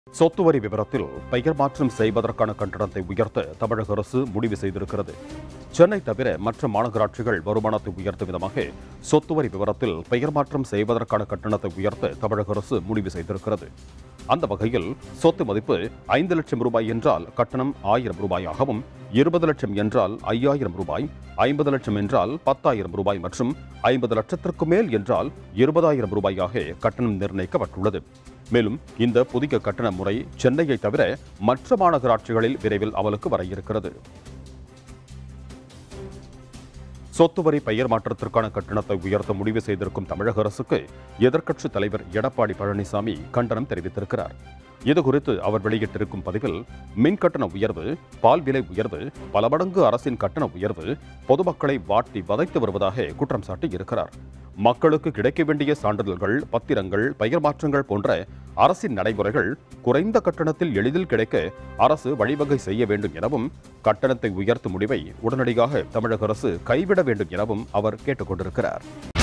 சொத்து வரி விவரத்தில் பெயர் மாற்றம் செய்வதற்கான கட்டணத்தை உயர்த்த தமிழக அரசு முடிவு செய்திருக்கிறது சென்னை தவிர மற்ற மாநகராட்சிகள் வருமானத்தை உயர்த்தும் விதமாக சொத்து வரி விவரத்தில் பெயர் மாற்றம் செய்வதற்கான கட்டணத்தை உயர்த்த தமிழக அரசு முடிவு செய்திருக்கிறது அந்த வகையில் சொத்து மதிப்பு ஐந்து லட்சம் ரூபாய் என்றால் கட்டணம் ஆயிரம் ரூபாயாகவும் இருபது லட்சம் என்றால் ஐயாயிரம் ரூபாய் ஐம்பது லட்சம் என்றால் பத்தாயிரம் ரூபாய் மற்றும் ஐம்பது லட்சத்திற்கு மேல் என்றால் இருபதாயிரம் ரூபாயாக கட்டணம் நிர்ணயிக்கப்பட்டுள்ளது மேலும் இந்த புதிய கட்டண முறை சென்னையை தவிர மற்ற மாநகராட்சிகளில் விரைவில் அமலுக்கு வர இருக்கிறது சொத்து வரி பெயர் மாற்றத்திற்கான கட்டணத்தை உயர்த்த முடிவு செய்திருக்கும் தமிழக அரசுக்கு எதிர்க்கட்சித் தலைவர் எடப்பாடி பழனிசாமி கண்டனம் தெரிவித்திருக்கிறார் இதுகுறித்து அவர் வெளியிட்டிருக்கும் பதிவில் மின் கட்டண உயர்வு பால் விலை உயர்வு பல மடங்கு அரசின் கட்டண உயர்வு பொதுமக்களை வாட்டி வதைத்து வருவதாக குற்றம் சாட்டி இருக்கிறார் மக்களுக்கு கிடைக்க வேண்டிய சான்றிதழ்கள் பத்திரங்கள் பெயர் மாற்றங்கள் போன்ற அரசின் நடைமுறைகள் குறைந்த கட்டணத்தில் எளிதில் கிடைக்க அரசு வழிவகை செய்ய வேண்டும் எனவும் கட்டணத்தை உயர்த்தும் முடிவை உடனடியாக தமிழக அரசு கைவிட வேண்டும் எனவும் அவர் கேட்டுக்கொண்டிருக்கிறார்